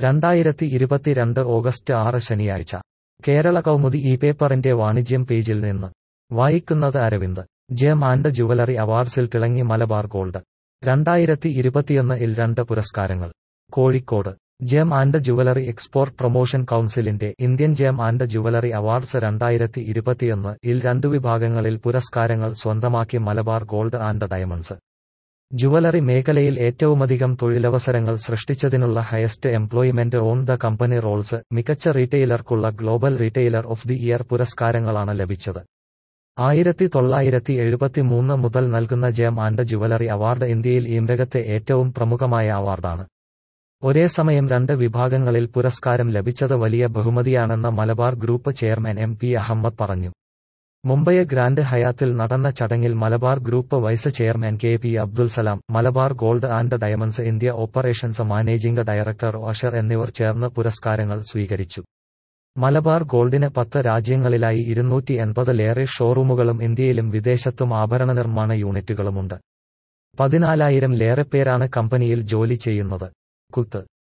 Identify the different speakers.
Speaker 1: രണ്ടായിരത്തി ഇരുപത്തിരണ്ട് ഓഗസ്റ്റ് ആറ് ശനിയാഴ്ച കേരള കൗമുദി ഈ പേപ്പറിന്റെ വാണിജ്യം പേജിൽ നിന്ന് വായിക്കുന്നത് അരവിന്ദ് ജെം ആൻഡ് ജുവലറി അവാർഡ്സിൽ തിളങ്ങി മലബാർ ഗോൾഡ് രണ്ടായിരത്തി ഇരുപത്തിയൊന്ന് ഇൽ രണ്ട് പുരസ്കാരങ്ങൾ Kozhikode gem and jewellery export promotion കൗൺസിലിന്റെ Indian gem and jewellery awards രണ്ടായിരത്തി ഇരുപത്തിയൊന്ന് ഇൽ രണ്ടു വിഭാഗങ്ങളിൽ പുരസ്കാരങ്ങൾ സ്വന്തമാക്കി Malabar gold and diamonds jewellery മേഖലയിൽ ഏറ്റവുമധികം തൊഴിലവസരങ്ങൾ സൃഷ്ടിച്ചതിനുള്ള highest employment on the company rolls മികച്ച റീറ്റെയിലർക്കുള്ള global retailer of the year പുരസ്കാരങ്ങളാണ് ലഭിച്ചത് ആയിരത്തി തൊള്ളായിരത്തി എഴുപത്തിമൂന്ന് മുതൽ നൽകുന്ന ജെം ആൻഡ് ജുവലറി അവാർഡ് ഇന്ത്യയിൽ ഈ രംഗത്തെ ഏറ്റവും പ്രമുഖമായ അവാർഡാണ് ഒരേ സമയം രണ്ട് വിഭാഗങ്ങളിൽ പുരസ്കാരം ലഭിച്ചത് വലിയ ബഹുമതിയാണെന്ന് Malabar group chairman M P Ahmed പറഞ്ഞു മുംബൈ ഗ്രാൻഡ് ഹയാത്തിൽ നടന്ന ചടങ്ങിൽ Malabar group vice chairman K P Abdul Salam Malabar gold and diamonds India operations managing director Ashar എന്നിവർ ചേർന്ന് പുരസ്കാരങ്ങൾ സ്വീകരിച്ചു മലബാർ ഗോൾഡിന് പത്ത് രാജ്യങ്ങളിലായി ഇരുന്നൂറ്റി എൺപതിലേറെ ഷോറൂമുകളും ഇന്ത്യയിലും വിദേശത്തും ആഭരണ നിർമ്മാണ യൂണിറ്റുകളുമുണ്ട് പതിനാലായിരം ലേറെ പേരാണ് കമ്പനിയിൽ ജോലി ചെയ്യുന്നത് കുത്ത്